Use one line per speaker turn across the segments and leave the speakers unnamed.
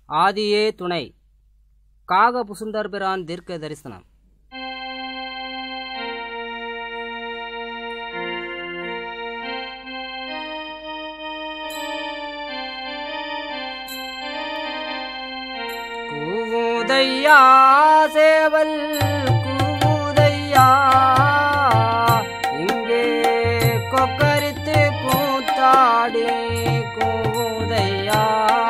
ஆதியே துணை காக புசுண்டர் பிரான் தீர்க்க தரிசனம் கூவுதையா சேவல் கூவுதையா இங்கே கொக்கரித்து கூத்தாடி கூவுதையா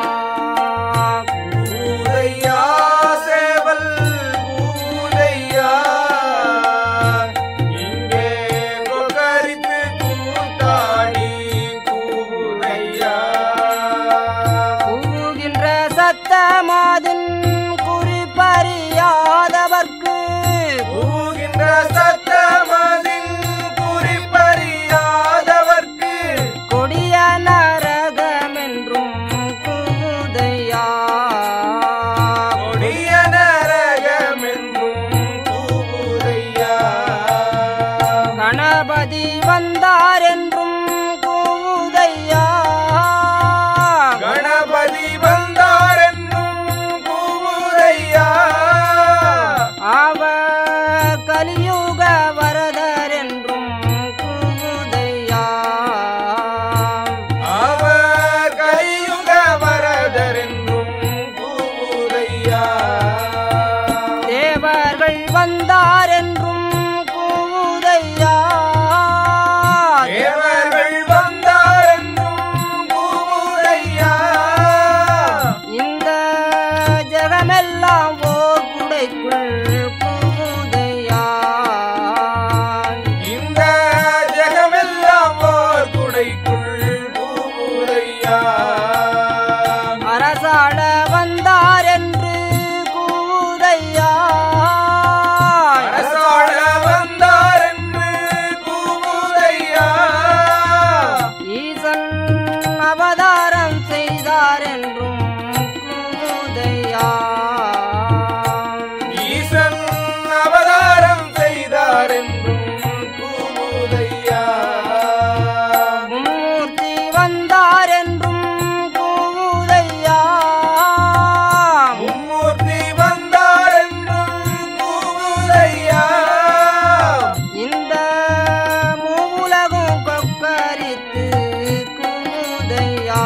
கூதையா சேவல் கூதையா இங்கே கொக்கரித்து கூத்தாடி கூதையா
கூவுகின்ற சத்தமாதின் குறிப்பறியாதவர்க்கு
கூகின்ற சத்தமதின் குறிப்பறியாதவர்க்கு
கொடிய நரகமென்றும் கூவுதையா
கொடிய நரகமென்றும் கூதையா
கணபதி வந்தார் என்றும் கூவுதையா
கணபதி வந்தார் என்னும் கூதையா
அவர் கலியுக வரதர் என்றும் கூவுதையா
அவர் கலியுக வரதர் என்றும் கூதையா
தேவர்கள் வந்தார் என்றும் கூவுதையா
தேவர்கள் வந்தார் என்றும் கூதையா
இந்த ஜெகமெல்லாம் ஓர் குடைக்குள் கூவுதையா
இந்த ஜெகமெல்லாம் ஓர் குடைக்குள் கூதையா
அரசாட வந்தார் என்று கூவுதையா
அரசாட வந்தார் என்று கூதையா
ஈசன் அவதாரம் செய்தார் என்றும் கூவுதையா
ஈசன் அவதாரம் செய்தார் என்றும் கூதையா
மும்மூர்த்தி வந்தார் என்றும் கூவுதையா
மும்மூர்த்தி வந்தார் என்றும் கூதையா
இந்த மூவுலகும் கொக்கரித்து கூவுதையா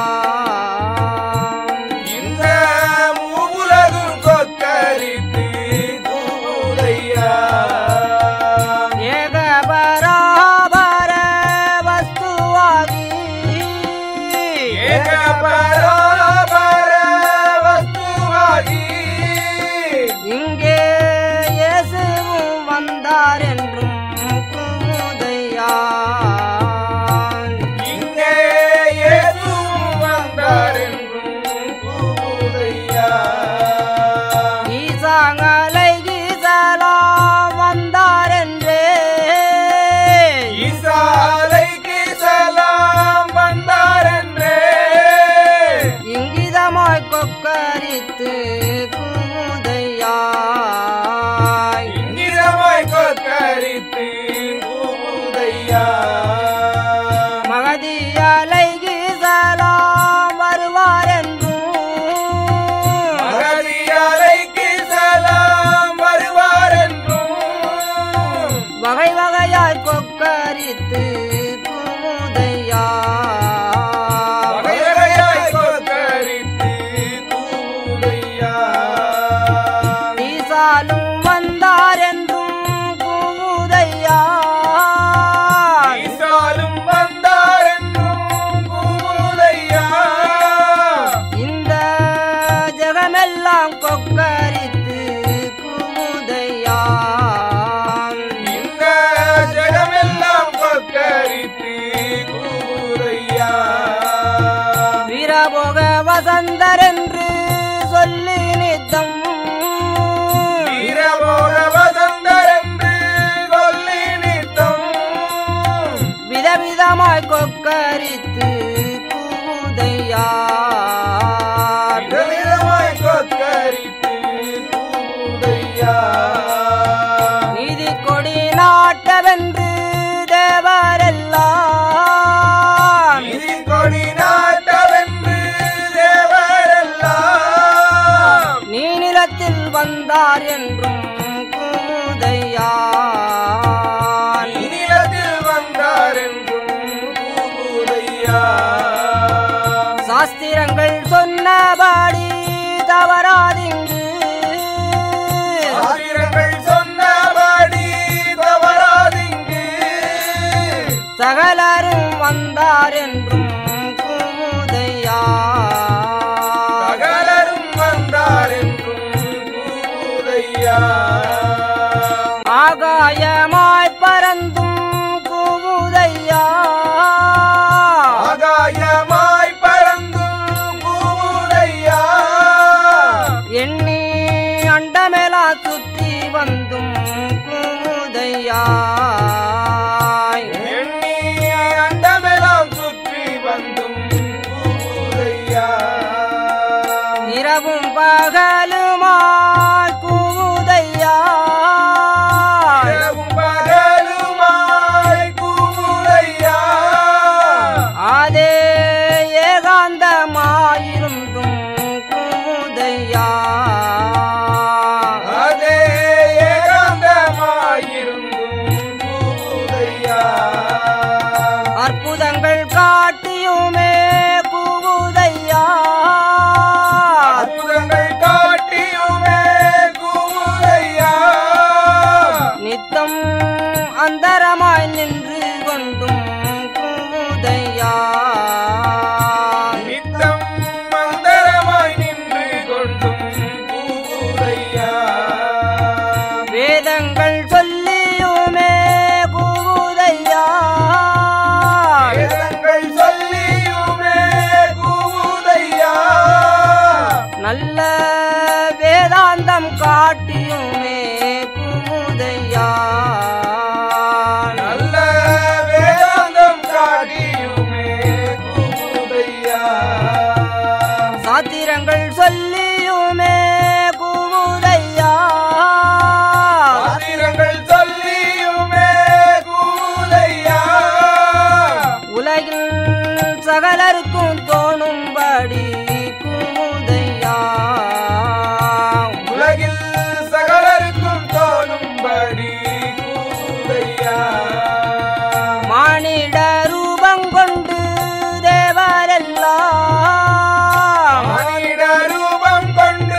இந்த மூவுலகும் கொக்கரித்து கூதையா
ஏகபராபர வஸ்துவாகி
ஏக பராபர வஸ்துவாகி
இங்கே இயேசுவும் வந்தார் என்றும் கூவுதையா
இங்கே இயேசுவும் வந்தார் என்றும் கூதையா
ஈசாங்கலை ஈசலாம் வந்தார் என்றே
ஈசாலைக்கு சலாம் வந்தார் என்றே
இங்கிதமாய் கொக்கரித்து கூவுதையா
இங்கிதமாய் கொக்கரித்து கூதையா
மகதியாலை ஈசலாம் வருவார் என்றும்
மகதியாலைக்கு சலாம் வருவார் என்றும்
வகை வகையாய் கொக்கரித்து கூவுதையா
வகைவகையாய் கொக்கரித்து கூதையா
ஈசாலும் வந்தார் என்றும் கூவுதையா
ஈசாலும் வந்தார் என்றும் கூதையா
இந்த ஜெகமெல்லாம் கொக்கரித்து கூவுதையா
இந்த ஜெகமெல்லாம் கொக்கரித்து கூதையா
வீரபோக வசந்தர் என்று சொல்லி நித்தம்
வீரபோக வசந்தர் என்று சொல்லி நித்தம்
விதவிதமாய் கொக்கரித்து கூவுதையா
விதவிதமாய் கொக்கரித்து கூதையா
நீதி கொடி நாட்டவென்று தேவரெல்லாம்
நிதி கொடி நாட்டவென்று தேவரெல்லாம்
சொன்னபடி தவறாதிங்கு
சாத்திரங்கள் சொன்னபடி தவறாதிங்கு
சகலரும் வந்தார் என்றும் குமுதையா
சகலரும் வந்தார் என்றும் கூதையா
ஆகாயமாய் பறந்தும் குமுதையா
ஆகாயமாய் பறந்தும் கூதையா
எண்ணி அண்டமெலா சுற்றி வந்தும் குமுதையா
எண்ணி அண்டமெல்லாம் சுற்றி வந்தும் கூதையா
இரவும் பகலுமாய் குமுதையா
இரவும் பகலுமாய் கூதையா
அதே ஏகாந்தமாயிருந்தும் குமுதையா
அதே ஏகாந்தமாயிருந்தும் கூதையா
அற்புதங்கள் காட்டியுமே குமுதையா
அற்புதங்கள் காட்டியுமே கூதையா
நித்தம் அந்தரமாய் நின்று கொண்டும் குமுதையா
நித்தம் மந்தரமாய் நின்று கொண்டும் கூதையா
வேதங்கள் சொல்லியுமே குமுதையா
வேதங்கள் சொல்லியுமே கூதையா
நல்ல வேதாந்தம் காட்டியுமே குமுதையா
நல்ல வேதாந்தம் காட்டியுமே கூதையா
சாத்திரங்கள் சொல்லியுமே குமுதையா
சாத்திரங்கள் சொல்லியுமே கூதையா
உலகில் சகலருக்கும் தோணும்படி குமுதையா
உலகில் சகலருக்கும் தோணும்படி கூதையா
மானிட ரூபம் கொண்டு தேவரெல்லாம்
மனித ரூபம் கொண்டு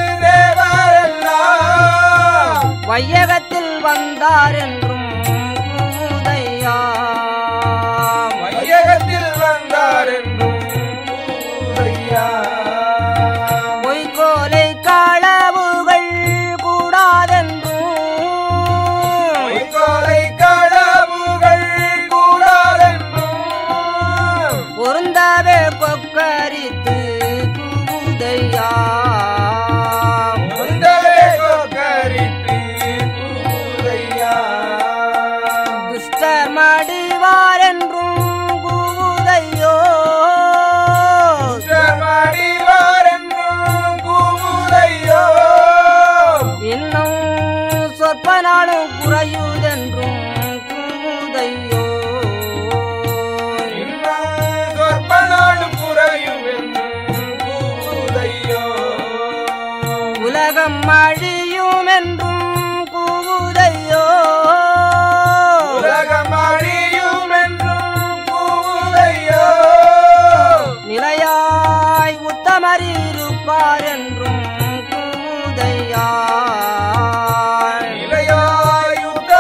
தேவரெல்லாம்
வையகத்தில் வந்தார் என்றும் குமுதையா
வையகத்தில் வந்தார் என்றும் கூதையா
பொய்கோலை களவுகள் கூடாதென்றும்
பொய்க்கோலை களவுகள் கூடாதென்றும்
பொருந்தவே கொக்கரித்து குமுதையா
முந்தவே கொக்கரித்து கூதையா
துஷ்டர் மடிவார் என்றும் குமுதையோ
மடிவார் என்றும் கூதையோ
இன்னும் சொற்ப நாளும் குறையுதென்றும் குமுதையோ
இன்னும் சொற்ப நாடு குறையும் என்றும் கூதையோ
உலகம் அழியும் என்றும் குமுதையோ
உலகம் அழியும் என்றும் கூதையோ
நிலையாய் உத்தமர் இருப்பார் என்றும் குமுதையா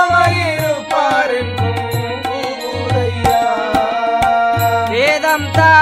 நிலையாயுத்தமாயிருப்பார் என்றும் கூதையா
வேதம் த